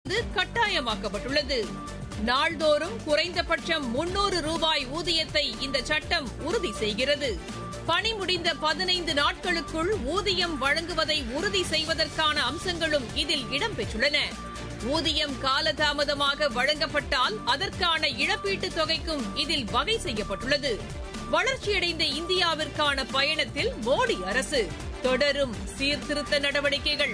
கட்டாயமாக்கப்பட்டுள்ளது நாள்தோறும் குறைந்தபட்சம் முன்னூறு ரூபாய் ஊதியத்தை இந்த சட்டம் உறுதி செய்கிறது பணி முடிந்த பதினைந்து நாட்களுக்குள் ஊதியம் வழங்குவதை உறுதி செய்வதற்கான அம்சங்களும் இதில் இடம்பெற்றுள்ளன ஊதியம் காலதாமதமாக வழங்கப்பட்டால் அதற்கான இழப்பீட்டுத் தொகைக்கும் இதில் வகை செய்யப்பட்டுள்ளது வளர்ச்சியடைந்த இந்தியாவிற்கான பயணத்தில் மோடி அரசு தொடரும் சீர்திருத்த நடவடிக்கைகள்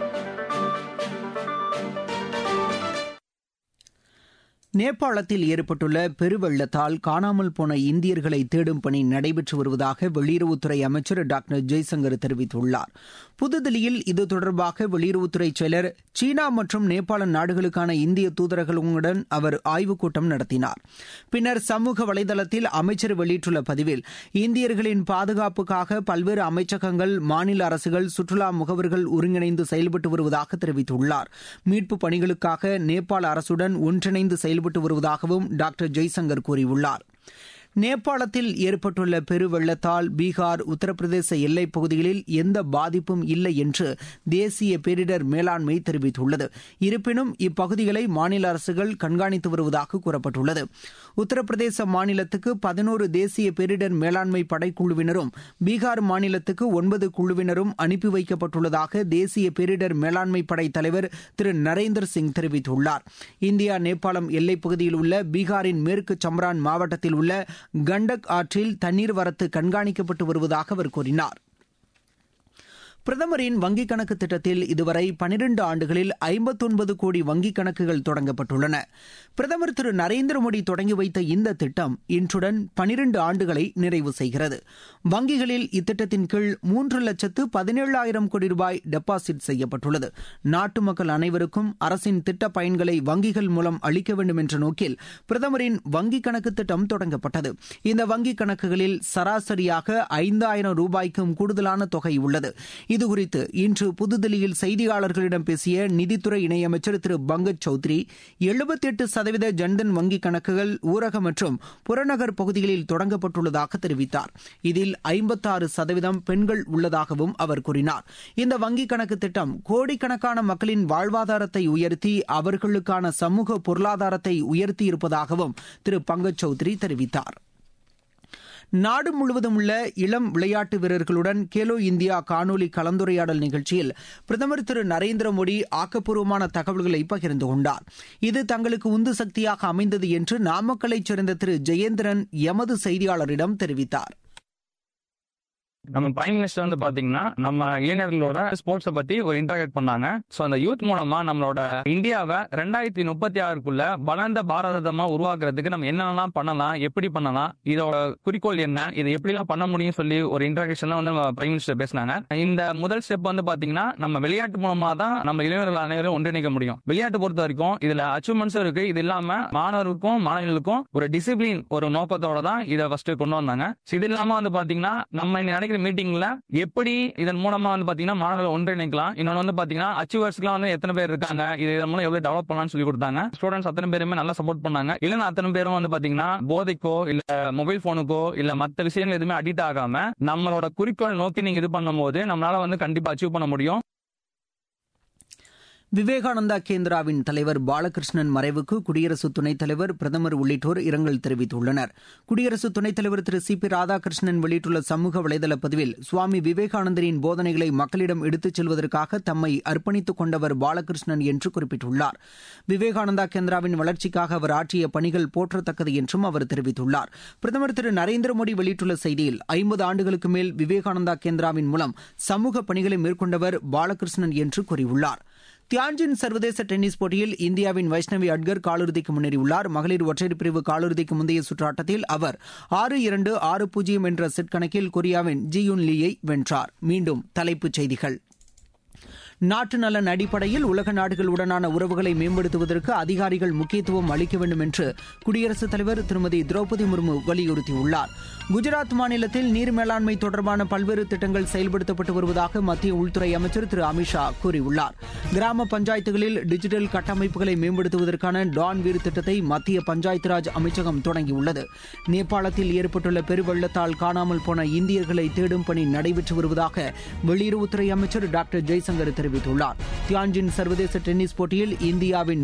நேபாளத்தில் ஏற்பட்டுள்ள பெருவெள்ளத்தால் காணாமல் போன இந்தியர்களை தேடும் பணி நடைபெற்று வருவதாக வெளியுறவுத்துறை அமைச்சர் டாக்டர் ஜெய்சங்கர் தெரிவித்துள்ளார் புதுதில்லியில் இது தொடர்பாக வெளியுறவுத்துறை செயலர் சீனா மற்றும் நேபாள நாடுகளுக்கான இந்திய தூதரகங்களுடன் அவர் ஆய்வுக் கூட்டம் நடத்தினார் பின்னர் சமூக வலைதளத்தில் அமைச்சர் வெளியிட்டுள்ள பதிவில் இந்தியர்களின் பாதுகாப்புக்காக பல்வேறு அமைச்சகங்கள் மாநில அரசுகள் சுற்றுலா முகவர்கள் ஒருங்கிணைந்து செயல்பட்டு வருவதாக தெரிவித்துள்ளார் மீட்பு பணிகளுக்காக நேபாள அரசுடன் ஒன்றிணைந்து செயல்பட்டு வருவதாகவும் டாக்டர் ஜெய்சங்கர் கூறியுள்ளார் நேபாளத்தில் ஏற்பட்டுள்ள பெருவெள்ளத்தால் பீகார் உத்தரப்பிரதேச எல்லைப் பகுதிகளில் எந்த பாதிப்பும் இல்லை என்று தேசிய பேரிடர் மேலாண்மை தெரிவித்துள்ளது இருப்பினும் இப்பகுதிகளை மாநில அரசுகள் கண்காணித்து வருவதாக கூறப்பட்டுள்ளது உத்தரப்பிரதேச மாநிலத்துக்கு பதினோரு தேசிய பேரிடர் மேலாண்மை படைக்குழுவினரும் பீகார் மாநிலத்துக்கு ஒன்பது குழுவினரும் அனுப்பி வைக்கப்பட்டுள்ளதாக தேசிய பேரிடர் மேலாண்மை படை தலைவர் திரு நரேந்திர சிங் தெரிவித்துள்ளார் இந்தியா நேபாளம் எல்லைப் பகுதியில் உள்ள பீகாரின் மேற்கு சம்ரான் மாவட்டத்தில் உள்ள கண்டக் ஆற்றில் தண்ணீர் வரத்து கண்காணிக்கப்பட்டு வருவதாக அவர் கூறினார் பிரதமரின் வங்கிக் கணக்கு திட்டத்தில் இதுவரை பனிரண்டு ஆண்டுகளில் ஐம்பத்தொன்பது கோடி வங்கிக் கணக்குகள் தொடங்கப்பட்டுள்ளன பிரதமர் திரு நரேந்திர மோடி தொடங்கி வைத்த இந்த திட்டம் இன்றுடன் பனிரண்டு ஆண்டுகளை நிறைவு செய்கிறது வங்கிகளில் இத்திட்டத்தின் கீழ் மூன்று லட்சத்து பதினேழாயிரம் கோடி ரூபாய் டெபாசிட் செய்யப்பட்டுள்ளது நாட்டு மக்கள் அனைவருக்கும் அரசின் திட்ட பயன்களை வங்கிகள் மூலம் அளிக்க வேண்டும் என்ற நோக்கில் பிரதமரின் வங்கிக் கணக்கு திட்டம் தொடங்கப்பட்டது இந்த வங்கிக் கணக்குகளில் சராசரியாக ஐந்தாயிரம் ரூபாய்க்கும் கூடுதலான தொகை உள்ளது இதுகுறித்து இன்று புதுதில்லியில் செய்தியாளர்களிடம் பேசிய நிதித்துறை இணையமைச்சர் திரு பங்கஜ் சௌத்ரி எழுபத்தி எட்டு சதவீத ஜன்தன் வங்கிக் கணக்குகள் ஊரக மற்றும் புறநகர் பகுதிகளில் தொடங்கப்பட்டுள்ளதாக தெரிவித்தார் இதில் ஐம்பத்தாறு சதவீதம் பெண்கள் உள்ளதாகவும் அவர் கூறினார் இந்த வங்கிக் கணக்கு திட்டம் கோடிக்கணக்கான மக்களின் வாழ்வாதாரத்தை உயர்த்தி அவர்களுக்கான சமூக பொருளாதாரத்தை உயர்த்தியிருப்பதாகவும் திரு பங்கஜ் சௌத்ரி தெரிவித்தார் நாடு முழுவதும் உள்ள இளம் விளையாட்டு வீரர்களுடன் கேலோ இந்தியா காணொலி கலந்துரையாடல் நிகழ்ச்சியில் பிரதமர் திரு நரேந்திர மோடி ஆக்கப்பூர்வமான தகவல்களை பகிர்ந்து கொண்டார் இது தங்களுக்கு உந்து சக்தியாக அமைந்தது என்று நாமக்கலைச் சேர்ந்த திரு ஜெயேந்திரன் எமது செய்தியாளரிடம் தெரிவித்தார் நம்ம பிரைம் மினிஸ்டர் வந்து பாத்தீங்கன்னா நம்ம இளைஞர்களோட ஸ்போர்ட்ஸை பத்தி ஒரு இன்டராக்ட் பண்ணாங்க சோ அந்த யூத் மூலமா நம்மளோட இந்தியாவை ரெண்டாயிரத்தி முப்பத்தி ஆறுக்குள்ள வளர்ந்த பாரதமா உருவாக்குறதுக்கு நம்ம என்னென்னலாம் பண்ணலாம் எப்படி பண்ணலாம் இதோட குறிக்கோள் என்ன இதை எப்படிலாம் பண்ண முடியும் சொல்லி ஒரு இன்டராக்ஷன்ல வந்து நம்ம பிரைம் மினிஸ்டர் பேசினாங்க இந்த முதல் ஸ்டெப் வந்து பாத்தீங்கன்னா நம்ம விளையாட்டு மூலமா தான் நம்ம இளைஞர்கள் அனைவரும் ஒன்றிணைக்க முடியும் விளையாட்டு பொறுத்த வரைக்கும் இதுல அச்சீவ்மெண்ட்ஸும் இருக்கு இது இல்லாம மாணவருக்கும் மாணவிகளுக்கும் ஒரு டிசிப்ளின் ஒரு நோக்கத்தோட தான் இதை ஃபர்ஸ்ட் கொண்டு வந்தாங்க So இது இல்லாம வந்து பாத்தீங்கன்னா நம்ம இன்னைக்கு நடக்கிற மீட்டிங்ல எப்படி இதன் மூலமா வந்து பாத்தீங்கன்னா மாணவர்கள் ஒன்றிணைக்கலாம் இன்னொன்னு வந்து பாத்தீங்கன்னா அச்சீவர்ஸ்க்குலாம் வந்து எத்தனை பேர் இருக்காங்க இது இதன் மூலம் எவ்வளவு டெவலப் பண்ணலாம்னு சொல்லி கொடுத்தாங்க ஸ்டூடெண்ட்ஸ் அத்தனை பேருமே நல்லா சப்போர்ட் பண்ணாங்க இல்லைன்னா அத்தனை பேரும் வந்து பாத்தீங்கன்னா போதைக்கோ இல்ல மொபைல் போனுக்கோ இல்ல மத்த விஷயங்கள் எதுவுமே அடிக்ட் ஆகாம நம்மளோட குறிக்கோள் நோக்கி நீங்க இது பண்ணும்போது நம்மளால வந்து கண்டிப்பா அச்சீவ் பண்ண முடியும் விவேகானந்தா கேந்திராவின் தலைவர் பாலகிருஷ்ணன் மறைவுக்கு குடியரசு துணைத் தலைவர் பிரதமர் உள்ளிட்டோர் இரங்கல் தெரிவித்துள்ளனர் குடியரசு துணைத் தலைவர் திரு சி பி ராதாகிருஷ்ணன் வெளியிட்டுள்ள சமூக வலைதள பதிவில் சுவாமி விவேகானந்தரின் போதனைகளை மக்களிடம் எடுத்துச் செல்வதற்காக தம்மை அர்ப்பணித்துக் கொண்டவர் பாலகிருஷ்ணன் என்று குறிப்பிட்டுள்ளார் விவேகானந்தா கேந்திராவின் வளர்ச்சிக்காக அவர் ஆற்றிய பணிகள் போற்றத்தக்கது என்றும் அவர் தெரிவித்துள்ளார் பிரதமர் திரு நரேந்திர மோடி வெளியிட்டுள்ள செய்தியில் ஐம்பது ஆண்டுகளுக்கு மேல் விவேகானந்தா கேந்திராவின் மூலம் சமூக பணிகளை மேற்கொண்டவர் பாலகிருஷ்ணன் என்று கூறியுள்ளார் தியான்ஜின் சர்வதேச டென்னிஸ் போட்டியில் இந்தியாவின் வைஷ்ணவி அட்கர் காலிறுதிக்கு முன்னேறியுள்ளார் மகளிர் ஒற்றையர் பிரிவு காலிறுதிக்கு முந்தைய சுற்று ஆட்டத்தில் அவர் ஆறு இரண்டு ஆறு பூஜ்ஜியம் என்ற செட் கணக்கில் கொரியாவின் ஜியுன் லீயை வென்றார் மீண்டும் தலைப்புச் செய்திகள் நாட்டு நலன் அடிப்படையில் உலக நாடுகளுடனான உறவுகளை மேம்படுத்துவதற்கு அதிகாரிகள் முக்கியத்துவம் அளிக்க வேண்டும் என்று குடியரசுத் தலைவர் திருமதி திரௌபதி முர்மு வலியுறுத்தியுள்ளார் குஜராத் மாநிலத்தில் நீர் மேலாண்மை தொடர்பான பல்வேறு திட்டங்கள் செயல்படுத்தப்பட்டு வருவதாக மத்திய உள்துறை அமைச்சர் திரு அமித்ஷா கூறியுள்ளார் கிராம பஞ்சாயத்துகளில் டிஜிட்டல் கட்டமைப்புகளை மேம்படுத்துவதற்கான டான் வீர் திட்டத்தை மத்திய பஞ்சாயத்து ராஜ் அமைச்சகம் தொடங்கியுள்ளது நேபாளத்தில் ஏற்பட்டுள்ள பெருவெள்ளத்தால் காணாமல் போன இந்தியர்களை தேடும் பணி நடைபெற்று வருவதாக வெளியுறவுத்துறை அமைச்சர் டாக்டர் ஜெய்சங்கர் தெரிவித்துள்ளார் தியான்ஜின் சர்வதேச டென்னிஸ் போட்டியில் இந்தியாவின்